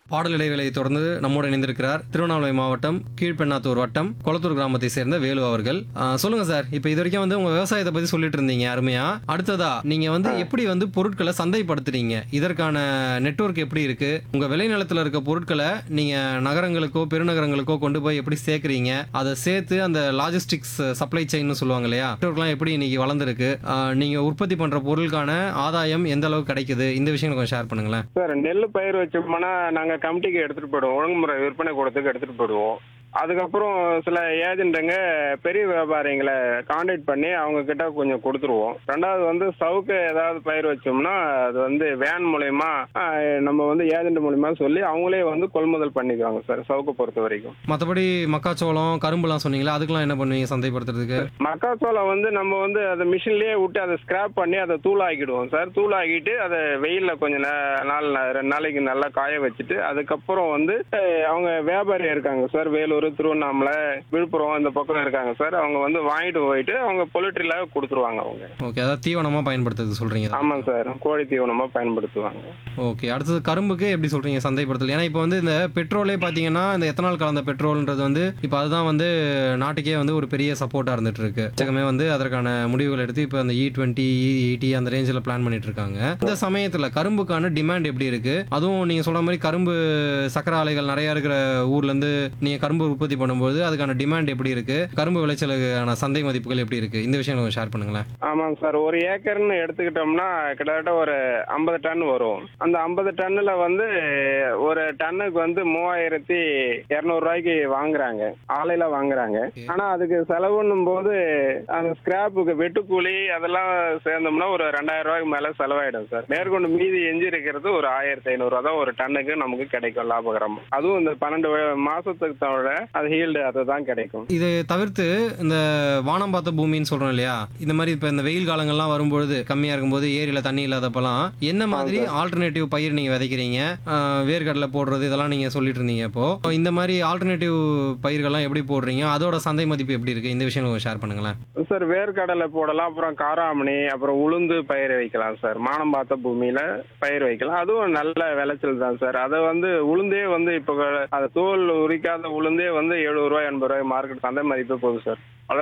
பாடல் இடைவேளையை தொடர்ந்து நம்மோடு இணைந்திருக்கிறார் திருவண்ணாமலை மாவட்டம் கீழ்பெண்ணாத்தூர் வட்டம் கொளத்தூர் கிராமத்தை சேர்ந்த வேலு அவர்கள் ஆ, சொல்லுங்க சார் இப்போ இது வரைக்கும் வந்து உங்க விவசாயத்தை பத்தி சொல்லிட்டு இருந்தீங்க அருமையா அடுத்ததா நீங்க வந்து எப்படி வந்து பொருட்களை சந்தைப்படுத்துறீங்க இதற்கான நெட்வொர்க் எப்படி இருக்கு உங்க விளைநிலத்துல இருக்க பொருட்களை நீங்க நகரங்களுக்கோ பெருநகரங்களுக்கோ கொண்டு போய் எப்படி சேர்க்குறீங்க அதை சேர்த்து அந்த லாஜிஸ்டிக்ஸ் சப்ளை செயின்னு சொல்லுவாங்க இல்லையா நெட்வொர்க்லாம் எப்படி இன்னைக்கு வளர்ந்துருக்கு ஆ, நீங்க உற்பத்தி பண்ற பொருளுக்கான ஆதாயம் எந்த அளவுக்கு கிடைக்குது இந்த விஷயங்களை கொஞ்சம் ஷேர் பண்ணுங்களேன் சார் நெல் பயிர் வச்சோம்னா நாங்கள் கமிட்டிக்கு எடுத்துகிட்டு போயிடுவோம் ஒழுங்குமுறை விற்பனை கூடத்துக்கு எடுத்துகிட்டு போயிடுவோம் அதுக்கப்புறம் சில ஏஜென்ட்டுங்க பெரிய வியாபாரிங்களை காண்டாக்ட் பண்ணி அவங்க கிட்ட கொஞ்சம் கொடுத்துருவோம் ரெண்டாவது வந்து சவுக்கு ஏதாவது பயிர் வச்சோம்னா அது வந்து வேன் மூலயமா ஆஹ், நம்ம வந்து ஏஜென்ட் மூலயமா சொல்லி அவங்களே வந்து கொள்முதல் பண்ணிக்குவாங்க சார் சவுக்கு பொறுத்த வரைக்கும் மற்றபடி மக்காச்சோளம் கரும்புலாம் சொன்னீங்களா அதுக்கெல்லாம் என்ன பண்ணுவீங்க சந்தைப்படுத்துறதுக்கு மக்காச்சோளம் வந்து நம்ம வந்து அதை மிஷின்லயே விட்டு அதை ஸ்கிராப் பண்ணி அதை தூளாக்கிடுவோம் சார் தூளாக்கிட்டு அதை வெயிலில் கொஞ்சம் நே- நாள் ரெண்டு நாளைக்கு நல்லா காய வச்சுட்டு அதுக்கப்புறம் வந்து அஹ், அவங்க வியாபாரி இருக்காங்க சார் வேலூர் திருவண்ணாமலை விழுப்புரம் இந்த பக்கம் இருக்காங்க சார் அவங்க வந்து வாங்கிட்டு போயிட்டு அவங்க பொலிட்ரியில கொடுத்துருவாங்க அவங்க ஓகே அதாவது தீவனமா பயன்படுத்துறது சொல்றீங்க ஆமாம் சார் கோழி தீவனமாக பயன்படுத்துவாங்க ஓகே அடுத்தது கரும்புக்கு எப்படி சொல்றீங்க சந்தைப்படுத்தல் ஏன்னா இப்போ வந்து இந்த பெட்ரோலே பார்த்தீங்கன்னா இந்த எத்தனால் கலந்த பெட்ரோல்ன்றது வந்து இப்போ அதுதான் வந்து நாட்டுக்கே வந்து ஒரு பெரிய சப்போர்ட்டாக இருந்துட்டு இருக்கு உலகமே வந்து அதற்கான முடிவுகள் எடுத்து இப்போ அந்த இ டுவெண்ட்டி இ எயிட்டி அந்த ரேஞ்சில் பிளான் பண்ணிட்டு இருக்காங்க இந்த சமயத்தில் கரும்புக்கான டிமாண்ட் எப்படி இருக்கு அதுவும் நீங்கள் சொல்ற மாதிரி கரும்பு சக்கர ஆலைகள் நிறைய இருக்கிற ஊர்ல இருந்து நீங்கள் கரும்பு உற்பத்தி பண்ணும்போது அதுக்கான டிமாண்ட் எப்படி இருக்கு கரும்பு விளைச்சலுக்கான சந்தை மதிப்புகள் எப்படி இருக்கு இந்த விஷயம் கொஞ்சம் ஷேர் பண்ணுங்களேன் ஆமாங்க சார் ஒரு ஏக்கர்னு எடுத்துக்கிட்டோம்னா கிட்டத்தட்ட ஒரு ஐம்பது டன் வரும் அந்த ஐம்பது டன்னுல வந்து ஒரு டன்னுக்கு வந்து மூவாயிரத்தி இரநூறுவாய்க்கு வாங்குறாங்க ஆலையில வாங்குறாங்க Okay. ஆனா அதுக்கு செலவுன்னும் போது அந்த ஸ்கிராப்புக்கு வெட்டுக்கூலி அதெல்லாம் சேர்ந்தோம்னா ஒரு ரெண்டாயிரம் ரூபாய்க்கு மேல செலவாயிடும் சார் மேற்கொண்டு மீதி எஞ்சி இருக்கிறது ஒரு ஆயிரத்தி ஐநூறுரூவா தான் ஒரு டன்னுக்கு நமக்கு கிடைக்கும் லாபகரம் அதுவும் இந்த பன்னெண்டு வ- மாசத்துக்கு தவிர அது ஹீல்டு அதுதான் கிடைக்கும் இது தவிர்த்து இந்த வானம் பார்த்த பூமின்னு சொல்றோம் இல்லையா இந்த மாதிரி இப்ப இந்த வெயில் காலங்கள்லாம் வரும்பொழுது கம்மியா இருக்கும்போது ஏரியில தண்ணி இல்லாதப்பெல்லாம் என்ன மாதிரி ஆல்டர்னேட்டிவ் பயிர் நீங்க விதைக்கிறீங்க ஆஹ் வேர்க்கடலை போடுறது இதெல்லாம் நீங்க சொல்லிட்டு இருந்தீங்க இப்போ இந்த மாதிரி ஆல்டர்னேட்டிவ் பயிர்கள்லாம் எப்படி போடுறீங்க அதோட சந்தை மதிப்பு எப்படி இருக்கு இந்த விஷயம் ஷேர் பண்ணுங்களேன் சார் வேர்க்கடலை போடலாம் அப்புறம் காராமணி அப்புறம் உளுந்து பயிர் வைக்கலாம் சார் மானம் பார்த்த பூமியில பயிர் வைக்கலாம் அதுவும் நல்ல விளைச்சல் தான் சார் அதை வந்து உளுந்தே வந்து இப்போ அதை தோல் உரிக்காத உளுந்தே வந்து எழுபது ரூபாய் எண்பது ரூபாய் மார்க்கெட் சந்தை மதிப்பு போகுது சார்